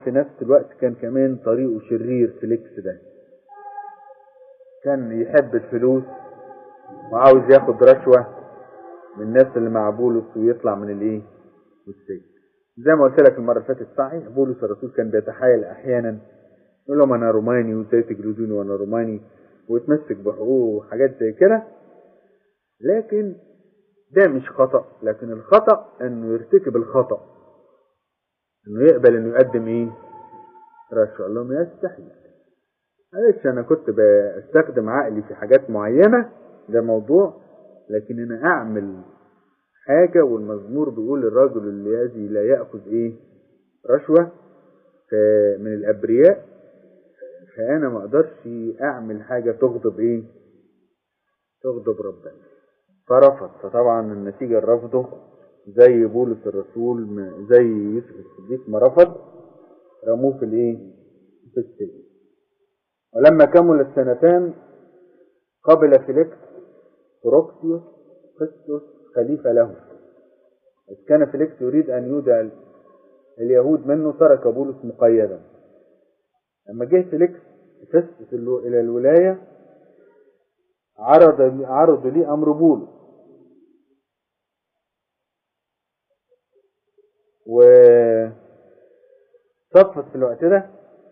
في نفس الوقت كان كمان طريقه شرير فيليكس ده كان يحب الفلوس وعاوز ياخد رشوة من الناس اللي مع بولس ويطلع من الايه والسجن زي ما قلت لك المرة اللي فاتت صحيح بولس الرسول كان بيتحايل احيانا يقول لهم انا روماني وازاي تجلدوني وانا روماني ويتمسك بحقوقه وحاجات زي كده لكن ده مش خطأ لكن الخطأ انه يرتكب الخطأ انه يقبل انه يقدم ايه رشوة قال لهم يستحيل معلش انا كنت بستخدم عقلي في حاجات معينة ده موضوع لكن انا اعمل حاجة والمزمور بيقول الرجل الذي لا يأخذ ايه رشوة من الابرياء فانا ما اقدرش اعمل حاجة تغضب ايه تغضب ربنا فرفض فطبعا النتيجة رفضه زي بولس الرسول زي يوسف الصديق ما رفض رموه في الايه في السجن ولما كمل السنتان قبل فيليكس بروكسيوس قسطس خليفة له إذ كان فيليكس يريد أن يودع اليهود منه ترك بولس مقيدا لما جه فيليكس فيستس إلى الولاية عرض عرض لي أمر بولس وصفت في الوقت ده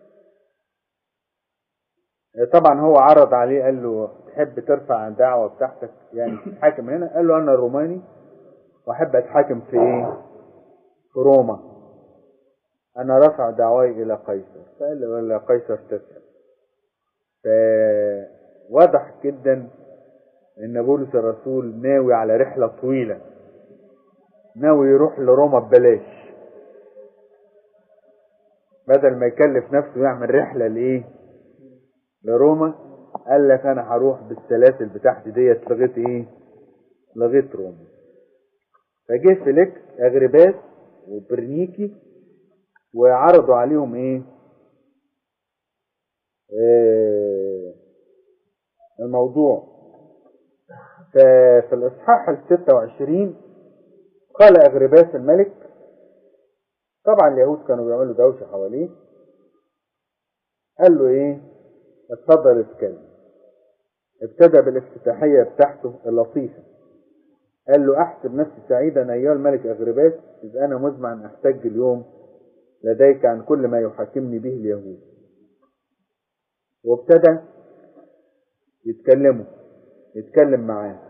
طبعا هو عرض عليه قال له تحب ترفع الدعوة بتاعتك يعني تتحاكم هنا قال له انا روماني واحب اتحاكم في ايه في روما انا رفع دعواي الى قيصر فقال له الى قيصر تذهب فوضح جدا ان بولس الرسول ناوي على رحلة طويلة ناوي يروح لروما ببلاش بدل ما يكلف نفسه يعمل رحلة لايه لروما قال لك انا هروح بالسلاسل بتاعتي ديت لغايه ايه لغايه روما فجه فيليكس اغرباس وبرنيكي وعرضوا عليهم ايه آه الموضوع ففي الاصحاح ال 26 قال اغرباس الملك طبعا اليهود كانوا بيعملوا دوشه حواليه قال له ايه اتفضل اتكلم ابتدى بالافتتاحية بتاعته اللطيفة قال له احسب نفسي سعيدا ايها الملك اغرباس اذ انا مزمع ان احتج اليوم لديك عن كل ما يحاكمني به اليهود وابتدى يتكلموا يتكلم معاه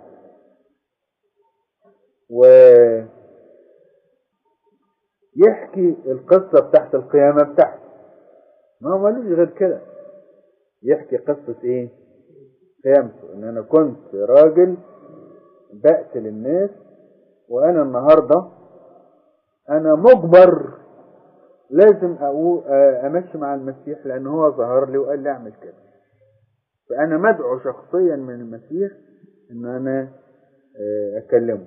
و يحكي القصة بتاعت القيامة بتاعته ما هو مالوش غير كده يحكي قصة ايه قيامته ان انا كنت راجل بقتل الناس وانا النهاردة انا مجبر لازم أقول امشي مع المسيح لان هو ظهر لي وقال لي اعمل كده فانا مدعو شخصيا من المسيح ان انا اكلمه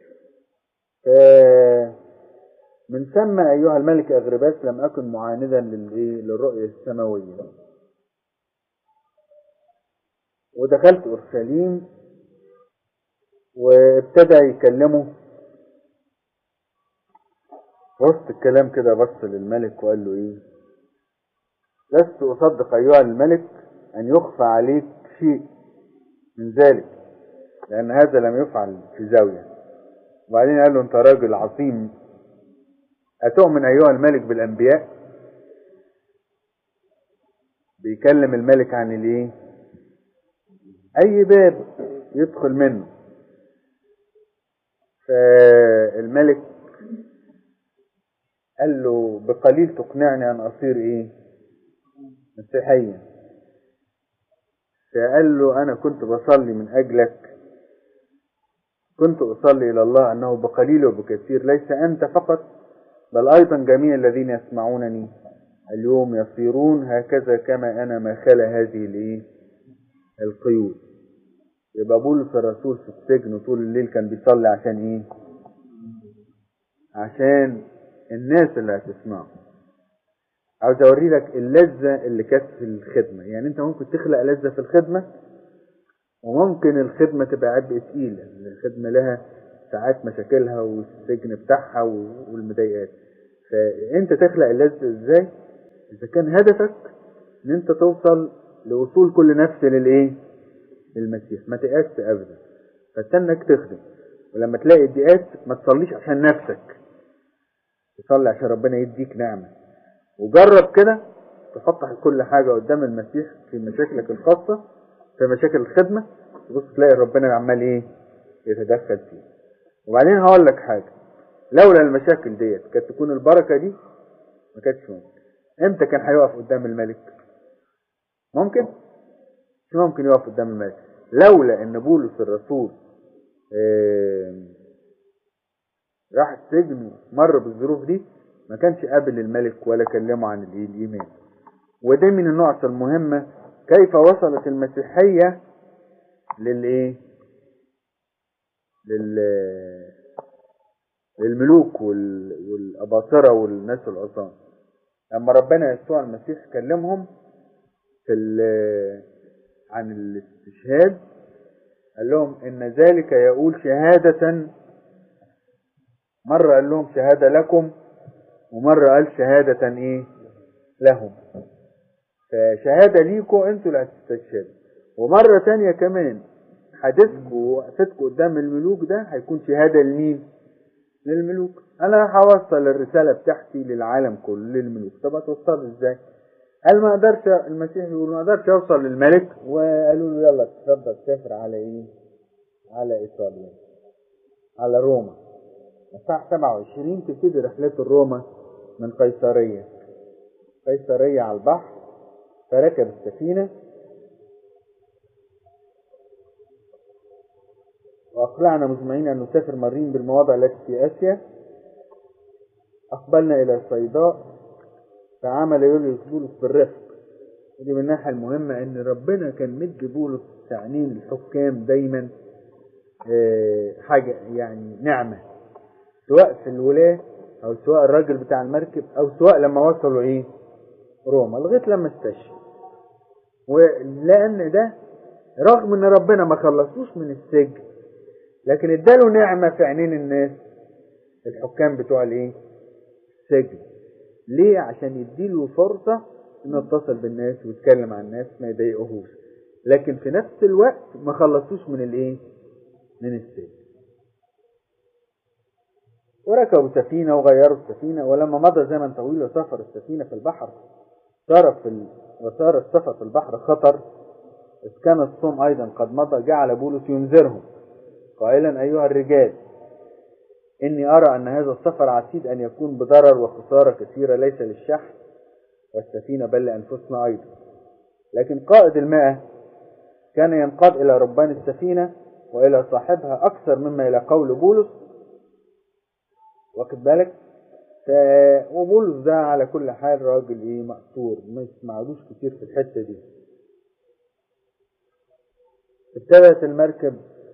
من ثم ايها الملك اغرباس لم اكن معاندا للرؤية السماوية ودخلت اورشليم وابتدى يكلمه وسط الكلام كده بص للملك وقال له ايه لست اصدق ايها الملك ان يخفى عليك شيء من ذلك لان هذا لم يفعل في زاوية وبعدين قال له انت راجل عظيم اتؤمن ايها الملك بالانبياء بيكلم الملك عن الايه اي باب يدخل منه فالملك قال له بقليل تقنعني ان اصير ايه مسيحيا فقال له انا كنت بصلي من اجلك كنت اصلي الى الله انه بقليل وبكثير ليس انت فقط بل ايضا جميع الذين يسمعونني اليوم يصيرون هكذا كما انا ما خلا هذه الايه القيود يبقى بولس الرسول في السجن طول الليل كان بيصلي عشان ايه عشان الناس اللي هتسمعه عاوز اوري لك اللذة اللي كانت في الخدمة يعني انت ممكن تخلق لذة في الخدمة وممكن الخدمة تبقى عبء تقيل الخدمة لها ساعات مشاكلها والسجن بتاعها والمضايقات فانت تخلق اللذة ازاي اذا كان هدفك ان انت توصل لوصول كل نفس للايه للمسيح ما تيأس ابدا فاستنك تخدم ولما تلاقي الضيقات ما تصليش عشان نفسك تصلي عشان ربنا يديك نعمة وجرب كده تفتح كل حاجة قدام المسيح في مشاكلك الخاصة في مشاكل الخدمة تبص تلاقي ربنا عمال ايه يتدخل فيه وبعدين هقول لك حاجة لولا المشاكل ديت كانت تكون البركة دي ما كانتش ممكن امتى كان هيقف قدام الملك ممكن مش ممكن يقف قدام الملك لولا ان بولس الرسول آه راح السجن مر بالظروف دي ما كانش قابل الملك ولا كلمه عن الايمان وده من النقط المهمة كيف وصلت المسيحية للايه لل للملوك وال... والأباطرة والناس العظام لما ربنا يسوع المسيح كلمهم في ال... عن الاستشهاد قال لهم إن ذلك يقول شهادة مرة قال لهم شهادة لكم ومرة قال شهادة إيه لهم فشهادة ليكم أنتوا اللي هتستشهدوا ومرة تانية كمان حديثكم ووقفتكم قدام الملوك ده هيكون شهادة لمين؟ للملوك انا هوصل الرسالة بتاعتي للعالم كله للملوك طب هتوصل ازاي قال ما اقدرش المسيح يقول ما اقدرش اوصل للملك وقالوا له يلا تفضل تسافر على ايه على ايطاليا على روما الساعة 27 تبتدي رحلة روما من قيصرية قيصرية على البحر فركب السفينة وأقلعنا مجمعين أن نسافر مرين بالمواضع التي في آسيا أقبلنا إلى صيداء فعمل يوليوس بولس بالرفق ودي من الناحية المهمة إن ربنا كان مدي بولس تعنين الحكام دايما حاجة يعني نعمة سواء في الولاة أو سواء الراجل بتاع المركب أو سواء لما وصلوا إيه روما لغاية لما استشهد ولأن ده رغم إن ربنا ما خلصوش من السجن لكن اداله نعمة في عينين الناس الحكام بتوع الايه السجن ليه عشان يديله فرصة انه يتصل بالناس ويتكلم عن الناس ما يضايقهوش لكن في نفس الوقت ما خلصوش من الايه من السجن وركبوا سفينة وغيروا السفينة ولما مضى زمن طويل وسافر السفينة في البحر صار في ال... وصار السفر في البحر خطر إذ كان الصوم أيضا قد مضى جعل بولس ينذرهم قائلا أيها الرجال إني أرى أن هذا السفر عتيد أن يكون بضرر وخسارة كثيرة ليس للشحن والسفينة بل لأنفسنا أيضا لكن قائد الماء كان ينقاد إلى ربان السفينة وإلى صاحبها أكثر مما إلى قول بولس واخد بالك ف... وبولس ده على كل حال راجل ايه مقصور ما يسمعلوش كتير في الحتة دي ابتدت المركب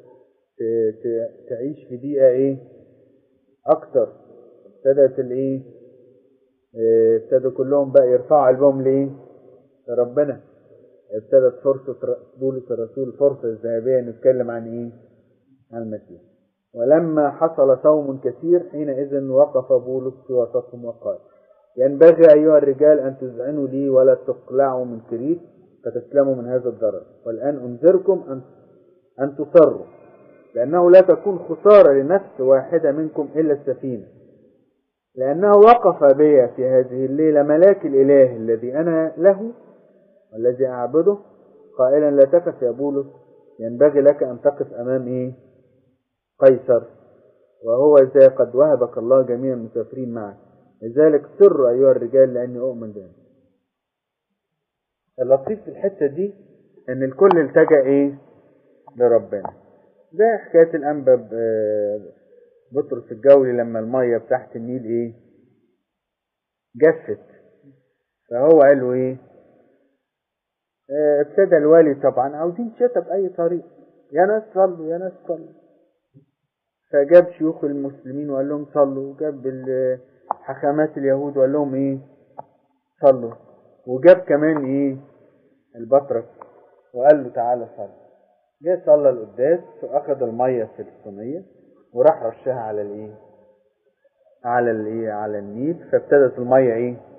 تعيش في دقيقة ايه اكتر ابتدت الايه ابتدوا كلهم بقى يرفعوا قلبهم لايه لربنا ابتدت فرصة بولس الرسول فرصة ذهبية نتكلم عن ايه عن المسيح ولما حصل صوم كثير حينئذ وقف بولس في وسطهم وقال ينبغي أيها الرجال أن تذعنوا لي ولا تقلعوا من كريت فتسلموا من هذا الضرر والآن أنذركم أن أن تصروا لأنه لا تكون خسارة لنفس واحدة منكم إلا السفينة لأنه وقف بي في هذه الليلة ملاك الإله الذي أنا له والذي أعبده قائلا لا تخف يا بولس ينبغي لك أن تقف أمام إيه قيصر وهو ذا قد وهبك الله جميع المسافرين معك لذلك سر أيها الرجال لأني أؤمن بهم اللطيف في الحتة دي إن الكل التجأ إيه لربنا زي حكاية الأنبا بطرس الجولي لما المية بتاعت النيل إيه جفت فهو قال له إيه ابتدى الوالي طبعا عاوزين شتى بأي طريق يا ناس صلوا يا ناس صلوا فجاب شيوخ المسلمين وقال لهم صلوا وجاب حكمات اليهود وقال لهم ايه صلوا وجاب كمان ايه البطرك وقال له تعالى صلي جه صلى القداس واخد الميه في الصينيه وراح رشها على الايه على الايه على النيل فابتدت الميه ايه